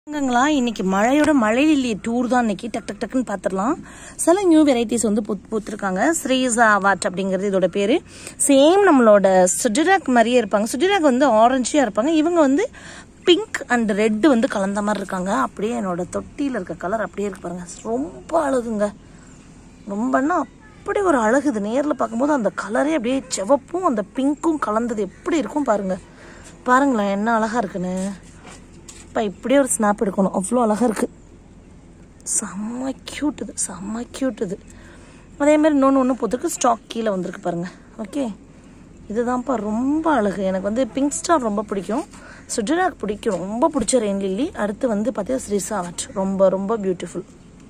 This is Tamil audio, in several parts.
ங்களா இன்னைக்கு மழையோட மழை இல்லையே டூர் தான் இன்னைக்கு டக் டக் டக்குன்னு பார்த்துடலாம் சில நியூ வெரைட்டிஸ் வந்து பூத் பூத்துருக்காங்க ஸ்ரீசா வாட் அப்படிங்கிறது இதோட பேரு சேம் நம்மளோட சுஜிராக் மாதிரியே இருப்பாங்க சுஜிராக் வந்து ஆரஞ்சியா இருப்பாங்க இவங்க வந்து பிங்க் அண்ட் ரெட் வந்து கலந்த மாதிரி இருக்காங்க அப்படியே என்னோட தொட்டியில் இருக்க கலர் அப்படியே இருக்கு பாருங்க ரொம்ப அழகுங்க ரொம்பன்னா அப்படி ஒரு அழகு இது நேரில் பார்க்கும்போது அந்த கலரே அப்படியே சிவப்பும் அந்த பிங்க்கும் கலந்தது எப்படி இருக்கும் பாருங்க பாருங்களேன் என்ன அழகா இருக்குன்னு இப்போ இப்படியே ஒரு ஸ்னாப் எடுக்கணும் அவ்வளோ அழகா இருக்கு செம்ம க்யூட் இது செம்ம க்யூட் இது அதே மாதிரி இன்னொன்று ஒன்று போத்துருக்கு ஸ்டாக் கீழே வந்திருக்கு பாருங்க ஓகே இதுதான்ப்பா ரொம்ப அழகு எனக்கு வந்து பிங்க் ஸ்டார் ரொம்ப பிடிக்கும் சுஜராக் பிடிக்கும் ரொம்ப பிடிச்ச ரெயின் லில்லி அடுத்து வந்து பார்த்தீங்கன்னா ஸ்ரீசாவட் ரொம்ப ரொம்ப பியூட்டிஃபுல்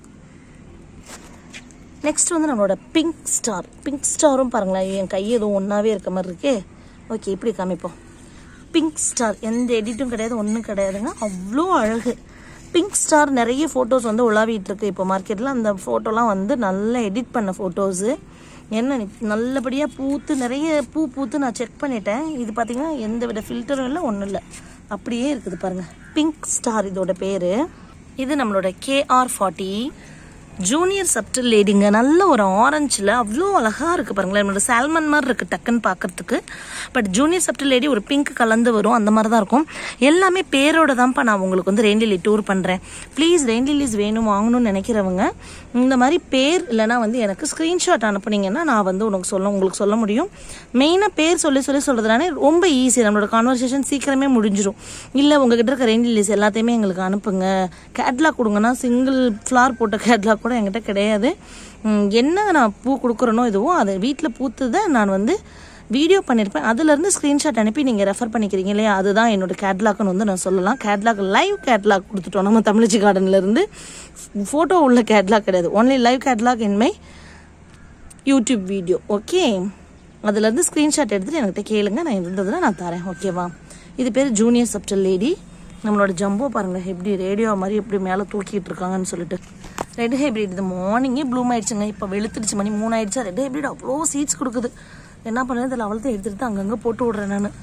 நெக்ஸ்ட் வந்து நம்மளோட பிங்க் ஸ்டார் பிங்க் ஸ்டாரும் பாருங்களேன் என் கை எதுவும் ஒன்றாவே இருக்க மாதிரி இருக்கே ஓகே இப்படி காமிப்போம் பிங்க் ஸ்டார் எந்த எடிட்டும் கிடையாது ஒன்றும் கிடையாதுங்க அவ்வளோ அழகு பிங்க் ஸ்டார் நிறைய ஃபோட்டோஸ் வந்து உலாவிட்டு இருக்கு இப்போ மார்க்கெட்டில் அந்த ஃபோட்டோலாம் வந்து நல்லா எடிட் பண்ண ஃபோட்டோஸு என்ன நி- நல்லபடியா பூத்து நிறைய பூ பூத்து நான் செக் பண்ணிட்டேன் இது பார்த்தீங்கன்னா எந்த வித ஃபில்டரும் இல்லை ஒன்றும் இல்லை அப்படியே இருக்குது பாருங்க பிங்க் ஸ்டார் இதோட பேரு இது நம்மளோட கேஆர் ஃபார்ட்டி ஜூனியர் சப்டில் லேடிங்க நல்ல ஒரு ஆரஞ்சில் அவ்வளோ அழகாக இருக்குது பாருங்களேன் என்னோட சால்மன் மாதிரி இருக்குது டக்குன்னு பார்க்கறதுக்கு பட் ஜூனியர் சப்டில் லேடி ஒரு பிங்க் கலந்து வரும் அந்த மாதிரி தான் இருக்கும் எல்லாமே பேரோட தான்ப்பா நான் உங்களுக்கு வந்து ரெயின் லில்லி டூர் பண்ணுறேன் ப்ளீஸ் ரெயின் லில்லிஸ் வேணும் வாங்கணும்னு நினைக்கிறவங்க இந்த மாதிரி பேர் இல்லைனா வந்து எனக்கு ஸ்க்ரீன்ஷாட் அனுப்புனீங்கன்னா நான் வந்து உனக்கு சொல்ல உங்களுக்கு சொல்ல முடியும் மெயினாக பேர் சொல்லி சொல்லி சொல்கிறதுனாலே ரொம்ப ஈஸி நம்மளோட கான்வர்சேஷன் சீக்கிரமே முடிஞ்சிடும் இல்லை உங்ககிட்ட இருக்க ரெயின் லில்லிஸ் எல்லாத்தையுமே எங்களுக்கு அனுப்புங்க கேட்லாக் கொடுங்கன்னா சிங்கிள் ஃப்ளார் போட்ட கேட்லாக் கூட என்கிட்ட கிடையாது ம், என்ன நான் பூ கொடுக்குறனோ இதுவோ அதை வீட்டில் பூத்ததை நான் வந்து வீடியோ பண்ணியிருப்பேன் அதுலேருந்து ஸ்க்ரீன்ஷாட் அனுப்பி நீங்கள் ரெஃபர் பண்ணிக்கிறீங்க இல்லையா அதுதான் என்னோட கேட்லாக்னு வந்து நான் சொல்லலாம் கேட்லாக் லைவ் கேட்லாக் கொடுத்துட்டோம் நம்ம தமிழச்சி கார்டன்லேருந்து ஃபோட்டோ உள்ள கேட்லாக் கிடையாது only live catalogue in my YouTube video okay அதுலேருந்து ஸ்க்ரீன்ஷாட் எடுத்துகிட்டு என்கிட்ட கேளுங்க நான் இருந்ததுன்னா நான் தரேன் ஓகேவா இது பேர் ஜூனியர் சப்டல் லேடி நம்மளோட ஜம்போ பாருங்க எப்படி ரேடியோ மாதிரி எப்படி மேலே தூக்கிட்டு இருக்காங்கன்னு சொல்லிட்டு ரெட் ஹைப்ரிட் இது மார்னிங்கே ப்ளூம் ஆயிடுச்சுங்க இப்போ வெளுத்துடுச்சு மணி மூணு ஆயிடுச்சா ரெட் ஹைப்ரிட் அவ்வளோ சீட்ஸ் கொடுக்குது என்ன பண்ணுறது இதில் அவ்வளோதான் எடுத்துட்டு அங்கங்கே போட்டு விட்றேன் நான்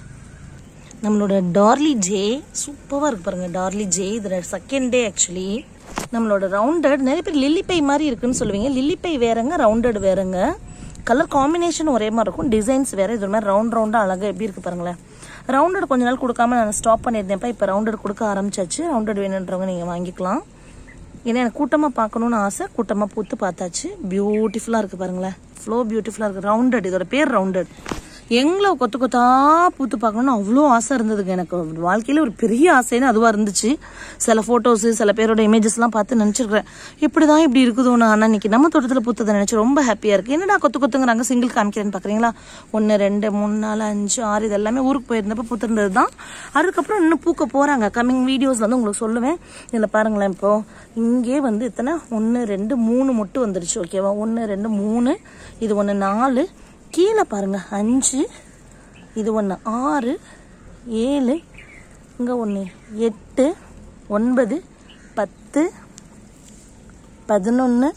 நம்மளோட டார்லி ஜே சூப்பராக இருக்கு பாருங்க டார்லி ஜே இது செகண்ட் டே ஆக்சுவலி நம்மளோட ரவுண்டட் நிறைய பேர் லில்லிப்பை மாதிரி இருக்குன்னு சொல்லுவீங்க லில்லிப்பை வேறங்க ரவுண்டட் வேறங்க கலர் காம்பினேஷன் ஒரே மாதிரி இருக்கும் டிசைன்ஸ் வேற இது ஒரு மாதிரி ரவுண்ட் ரவுண்டாக அழகாக எப்படி இருக்கு பாருங்களேன் ரவுண்டட் கொஞ்ச நாள் கொடுக்காம நான் ஸ்டாப் பண்ணியிருந்தேன்ப்பா இப்போ ரவுண்டட் கொடுக்க ஆரம்பிச்சாச்சு ரவுண்டட் வேணுன்றவங்க நீங்கள் வாங்கிக்கலாம் ஏன்னா எனக்கு கூட்டமாக பார்க்கணுன்னு ஆசை கூட்டமாக பூத்து பார்த்தாச்சு பியூட்டிஃபுல்லாக இருக்குது பாருங்களேன் ஃப்ளோ பியூட்டிஃபுல்லாக இருக்குது ரவுண்டட் இதோட பேர் ரவுண்டட் எங்களை கொத்து கொத்தா பூத்து பார்க்கணும்னு அவ்வளோ ஆசை இருந்ததுங்க எனக்கு வாழ்க்கையில ஒரு பெரிய ஆசைன்னு அதுவாக இருந்துச்சு சில ஃபோட்டோஸ் சில பேரோட இமேஜஸ்லாம் பார்த்து நினச்சிருக்கிறேன் இப்படி தான் இப்படி இருக்குதோ நான் இன்னைக்கு நம்ம தோட்டத்தில் பூத்ததை நினச்சி ரொம்ப ஹாப்பியாக இருக்குது என்னடா கொத்து கொத்துங்கிறாங்க சிங்கிள் காமிக்கிறேன்னு பார்க்குறீங்களா ஒன்று ரெண்டு மூணு நாலு அஞ்சு ஆறு இது எல்லாமே ஊருக்கு போயிருந்தப்ப பூத்திருந்தது தான் அதுக்கப்புறம் இன்னும் பூக்க போகிறாங்க கம்மிங் வீடியோஸ் வந்து உங்களுக்கு சொல்லுவேன் இதில் பாருங்களேன் இப்போ இங்கே வந்து இத்தனை ஒன்று ரெண்டு மூணு மொட்டு வந்துருச்சு ஓகேவா ஒன்று ரெண்டு மூணு இது ஒன்று நாலு கீழே பாருங்க அஞ்சு இது ஒன்று ஆறு ஏழு இங்கே ஒன்று எட்டு ஒன்பது பத்து பதினொன்று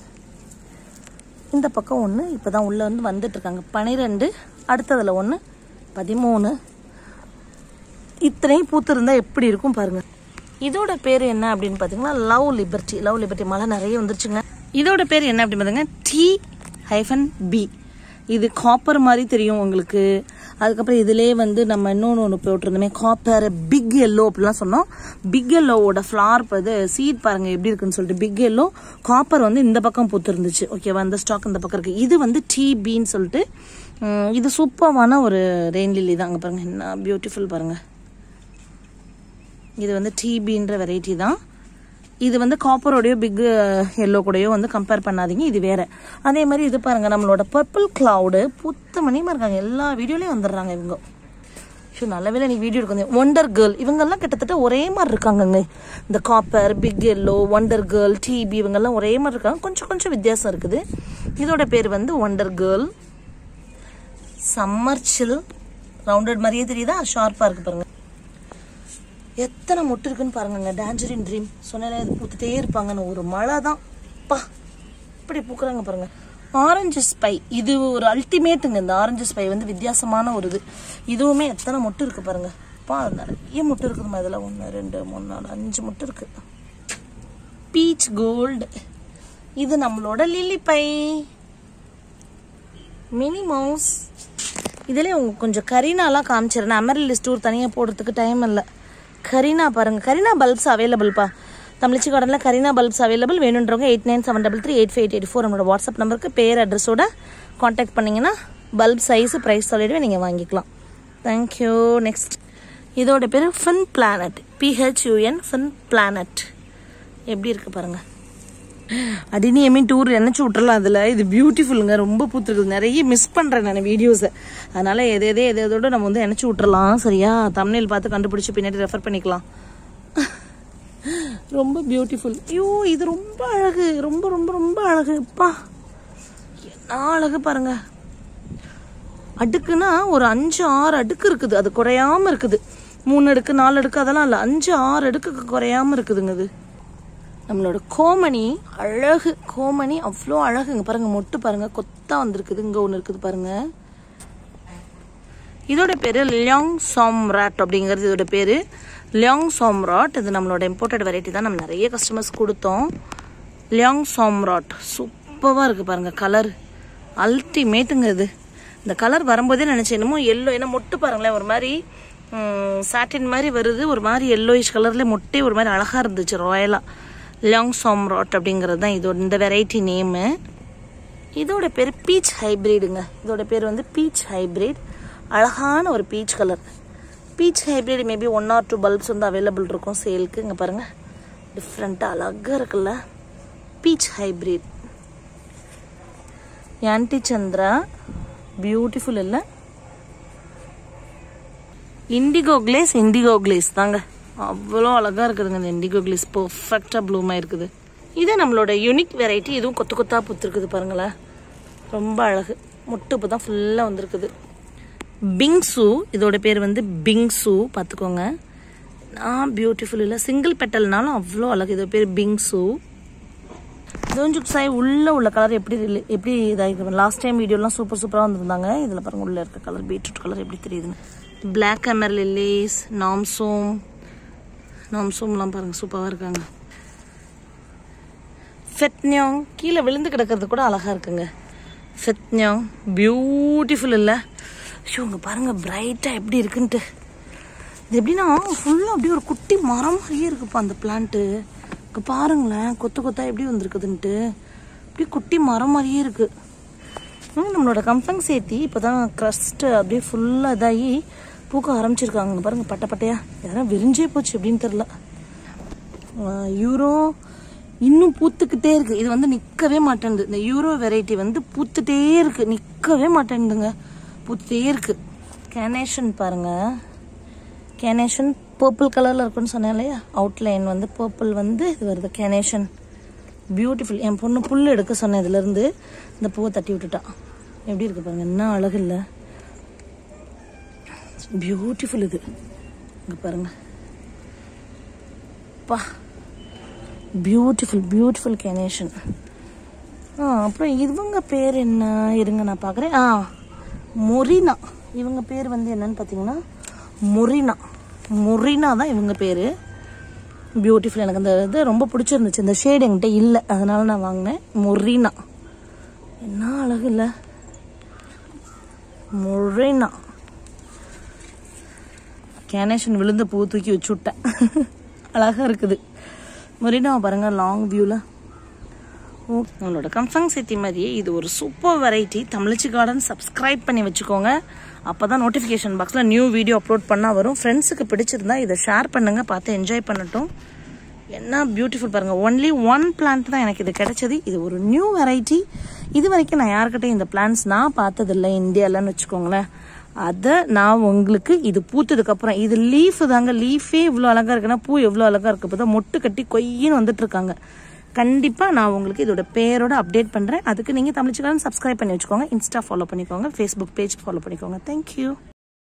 இந்த பக்கம் ஒன்று இப்போ தான் உள்ளே வந்து வந்துட்டு இருக்காங்க பன்னிரெண்டு அடுத்ததில் ஒன்று பதிமூணு இத்தனையும் பூத்திருந்தா எப்படி இருக்கும் பாருங்க இதோட பேர் என்ன அப்படின்னு பார்த்தீங்கன்னா லவ் லிபர்ட்டி லவ் லிபர்ட்டி மழை நிறைய வந்துருச்சுங்க இதோட பேர் என்ன அப்படின்னு பார்த்தீங்கன்னா டி ஹைஃபன் பி இது காப்பர் மாதிரி தெரியும் உங்களுக்கு அதுக்கப்புறம் இதுலேயே வந்து நம்ம இன்னொன்று ஒன்று போட்டிருந்தோமே காப்பர் பிக் எல்லோ அப்படிலாம் சொன்னோம் பிக் எல்லோவோட ஃப்ளார் இது சீட் பாருங்க எப்படி இருக்குன்னு சொல்லிட்டு பிக் எல்லோ காப்பர் வந்து இந்த பக்கம் பூத்திருந்துச்சு ஓகேவா இந்த ஸ்டாக் இந்த பக்கம் இருக்கு இது வந்து டி பின்னு சொல்லிட்டு உம், இது சூப்பரான ஒரு ரெயின் லில்லி தான் அங்கே பாருங்க என்ன பியூட்டிஃபுல் பாருங்க இது வந்து டிபின்ற வெரைட்டி தான் இது வந்து காப்பரோடையோ பிக் எல்லோ கூடயோ வந்து கம்பேர் பண்ணாதீங்க இது வேற அதே மாதிரி இது பாருங்க நம்மளோட பர்பிள் கிளவுடு புத்த மணிமா இருக்காங்க எல்லா வீடியோலயும் வந்துடுறாங்க இவங்க ஷோ நல்ல வேளை நீ வீடியோ எடுக்க ஒண்டர் கேர்ள் இவங்கெல்லாம் கிட்டத்தட்ட ஒரே மாதிரி இருக்காங்கங்க இந்த copper big yellow wonder girl DP இவங்கெல்லாம் ஒரே மாதிரி இருக்காங்க கொஞ்சம் கொஞ்சம் வித்தியாசம் இருக்குது இதோட பேர் வந்து wonder girl summer chill rounded மாதிரியே தெரியுதா ஷார்ப்பா இருக்கு பாருங்க எத்தனை மொட்டு இருக்குன்னு பாருங்கங்க டான்ஜரின் ட்ரீம் சொன்னாலே அது பூத்துட்டே இருப்பாங்கன்னு ஒரு மழை தான் பா இப்படி பூக்குறாங்க பாருங்க ஆரஞ்சு ஸ்பை இது ஒரு அல்டிமேட்டுங்க இந்த ஆரஞ்சு ஸ்பை வந்து வித்தியாசமான ஒரு இது இதுவுமே எத்தனை மொட்டு இருக்கு பாருங்க பா நிறைய மொட்டு இருக்குதுமா இதில் ஒன்று ரெண்டு மூணு நாலு அஞ்சு மொட்டு இருக்கு பீச் கோல்டு இது நம்மளோட லில்லி பை மினி மவுஸ் இதில் உங்களுக்கு கொஞ்சம் கரீனாலாம் காமிச்சிடுறேன் அமரலிஸ்ட் டூர் தனியாக போடுறதுக்கு டைம் இல்லை கரீனா பாருங்க கரீனா பல்ப்ஸ் அவைலபிள்ப்பா தமிழ்ச்சி கார்டனில் கரீனா பல்ப்ஸ் அவைலபிள் வேணுன்றவங்க eight nine seven double three eight five eight four நம்மளோட வாட்ஸ்அப் நம்பருக்கு பேர் அட்ரஸோட காண்டாக்ட் பண்ணிங்கன்னா பல்ப் சைஸ் ப்ரைஸ் சொல்லிடுவேன் நீங்கள் வாங்கிக்கலாம் தேங்க்யூ நெக்ஸ்ட் இதோட பேர் fin planet P H U N fin planet எப்படி இருக்கு பாருங்க அடினி எம்மி டூர் நினச்சி விட்டுறலாம் அதில் இது பியூட்டிஃபுல்லுங்க ரொம்ப பூத்துருக்குது நிறைய மிஸ் பண்ணுறேன் நான் வீடியோஸை அதனால எது எதே எது எதோட நம்ம வந்து நினச்சி விட்டுறலாம் சரியா தமிழில் பார்த்து கண்டுபிடிச்சி பின்னாடி ரெஃபர் பண்ணிக்கலாம் ரொம்ப பியூட்டிஃபுல் ஐயோ இது ரொம்ப அழகு ரொம்ப ரொம்ப ரொம்ப அழகு அப்பா என்ன அழகு பாருங்க அடுக்குன்னா ஒரு அஞ்சு ஆறு அடுக்கு இருக்குது அது குறையாம இருக்குது மூணு அடுக்கு நாலு அடுக்கு அதெல்லாம் இல்லை அஞ்சு ஆறு அடுக்குக்கு குறையாம இருக்குதுங்க இது நம்மளோட கோமணி அழகு கோமணி அவ்வளோ அழகுங்க பாருங்க மொட்டு பாருங்க கொத்தா வந்திருக்குது இங்க ஒன்று இருக்குது பாருங்க இதோட பேரு லியாங் சாம்ராட் அப்படிங்கிறது இதோட பேரு லியாங் சாம்ராட் இது நம்மளோட இம்போர்ட்டட் வெரைட்டி தான் நம்ம நிறைய கஸ்டமர்ஸ் கொடுத்தோம் லியாங் சாம்ராட் சூப்பராக இருக்கு பாருங்க கலர் அல்டிமேட்டுங்க இது இந்த கலர் வரும்போதே நினைச்சேன் என்னமோ எல்லோ ஏன்னா மொட்டு பாருங்களேன் ஒரு மாதிரி சாட்டின் மாதிரி வருது ஒரு மாதிரி எல்லோயிஷ் கலர்ல மொட்டே ஒரு மாதிரி அழகா இருந்துச்சு ராயலா லாங் சாம்ராட் அப்படிங்கிறது தான் இதோட இந்த வெரைட்டி நேமு இதோட பேர் பீச் ஹைப்ரிடுங்க இதோட பேர் வந்து பீச் ஹைப்ரிட் அழகான ஒரு peach colour peach hybrid maybe one or two bulbs வந்து அவைலபிள் இருக்கும் சேலுக்கு இங்கே பாருங்க டிஃப்ரெண்ட்டாக அழகாக இருக்குல்ல peach hybrid aunty Chandra beautiful இல்லை இண்டிகோ கிளேஸ் இண்டிகோ கிளேஸ் தாங்க அவ்வளோ அழகா இருக்குதுங்க இந்த இண்டிகோ கிளேஸ் பர்ஃபெக்டாக ப்ளூமாக இருக்குது இது நம்மளோட யூனிக் வெரைட்டி இதுவும் கொத்து கொத்தா பூத்துருக்குது பாருங்களேன் ரொம்ப அழகு முட்டு இப்போ தான் ஃபுல்லாக வந்திருக்குது பிங்சு இதோட பேர் வந்து பிங்சு பார்த்துக்கோங்க நான் பியூட்டிஃபுல் இல்லை சிங்கிள் பெட்டல்னாலும் அவ்வளோ அழகு இதோட பேர் பிங்சு தோஞ்சுக் சாய் உள்ள உள்ள கலர் எப்படி ரிலே- எப்படி இதாகிருக்கு லாஸ்ட் டைம் வீடியோலாம் சூப்பர் சூப்பராக வந்திருந்தாங்க இதில் பாருங்க உள்ள இருக்க கலர் பீட்ரூட் கலர் எப்படி தெரியுதுன்னு பிளாக் கமர் லில்லிஸ் நாம்சோம் நாம்சோம்லாம் பாருங்க சூப்பராக இருக்காங்க ஃபெட்னியோங் கீழே விழுந்து கிடக்கிறது கூட அழகா இருக்குங்க ஃபெட்னியோங் பியூட்டிஃபுல் இல்லை ஷோ இங்கே பாருங்க பிரைட்டாக எப்படி இருக்குன்ட்டு இது எப்படின்னா ஃபுல்லாக அப்படியே ஒரு குட்டி மரம் மாதிரியே இருக்குப்பா அந்த பிளான்ட்டு இங்கே பாருங்களேன் கொத்து கொத்தா எப்படி வந்திருக்குதுன்ட்டு அப்படியே குட்டி மரம் மாதிரியே இருக்கு ம், நம்மளோட கம்பங் சேர்த்தி இப்போ தான் க்ரஸ்ட் அப்படியே ஃபுல்லாக இதாகி பூக்க ஆரம்பிச்சிருக்காங்க இங்க பாருங்க பட்டை பட்டையா யாரும் விரிஞ்சே போச்சு அப்படின்னு தெரில யூரோ இன்னும் பூத்துக்கிட்டே இருக்கு இது வந்து நிற்கவே மாட்டேங்குது இந்த யூரோ வெரைட்டி வந்து பூத்துட்டே இருக்கு நிற்கவே மாட்டேங்குதுங்க பூத்துட்டே இருக்கு கேனேஷன் பாருங்க கேனேஷன் பர்பிள் கலரில் இருக்குன்னு சொன்னேன் இல்லையா அவுட்லைன் வந்து பர்பிள் வந்து இது வருது கேனேஷன் பியூட்டிஃபுல் என் பொண்ணு புல் எடுக்க சொன்னேன் இதுலேருந்து இந்த பூவை தட்டி விட்டுட்டா எப்படி இருக்கு பாருங்க என்ன அழகு இல்லை பியூட்டிஃபுல் இது இங்க பாருங்க பா பியூட்டிஃபுல் பியூட்டிஃபுல் கேனேஷன் ஆ அப்புறம் இவங்க பேர் என்ன இருங்க நான் பார்க்குறேன் ஆ மொரினா இவங்க பேர் வந்து என்னன்னு பார்த்தீங்கன்னா மொரினா மொரினா தான் இவங்க பேர் பியூட்டிஃபுல் எனக்கு அந்த இது ரொம்ப பிடிச்சிருந்துச்சு இந்த ஷேட் என்கிட்ட இல்லை அதனால நான் வாங்கினேன் மொரினா என்ன அழகு இல்லை மொரினா கேனேஷன் விழுந்த பூ தூக்கி வச்சு விட்டேன் அழகா இருக்குது மொரினா பாருங்க லாங் வியூவில் ஓ உங்களோட கம்ஃபங் சிட்டி மாதிரியே இது ஒரு super variety Tamizhachi garden subscribe பண்ணி வச்சுக்கோங்க அப்போ தான் நோட்டிஃபிகேஷன் பாக்ஸில் நியூ வீடியோ அப்லோட் பண்ணால் வரும் ஃப்ரெண்ட்ஸுக்கு பிடிச்சிருந்தா இதை ஷேர் பண்ணுங்கள் பார்த்து என்ஜாய் பண்ணட்டும் என்ன பியூட்டிஃபுல் பாருங்கள் ஒன்லி ஒன் பிளான்ட் தான் எனக்கு இது கிடைச்சது இது ஒரு நியூ வெரைட்டி இது வரைக்கும் நான் யாருக்கிட்டையும் இந்த பிளான்ஸ் நான் பார்த்ததில்லை இந்தியாலன்னு வச்சுக்கோங்களேன் அதை நான் உங்களுக்கு இது பூத்ததுக்கு அப்புறம் இது லீஃப் தாங்க லீஃபே இவ்வளோ அழகா இருக்குன்னா பூ எவ்வளோ அழகா இருக்கு இப்போ தான் மொட்டு கட்டி கொய்யின்னு வந்துட்டு இருக்காங்க கண்டிப்பாக நான் உங்களுக்கு இதோட பேரோட அப்டேட் பண்ணுறேன் அதுக்கு நீங்கள் தமிழ்ச்சிக்காரன் சப்ஸ்கிரைப் பண்ணி வச்சுக்கோங்க இன்ஸ்டா ஃபாலோ பண்ணிக்கோங்க ஃபேஸ்புக் பேஜ் ஃபாலோ பண்ணிக்கோங்க தேங்க்யூ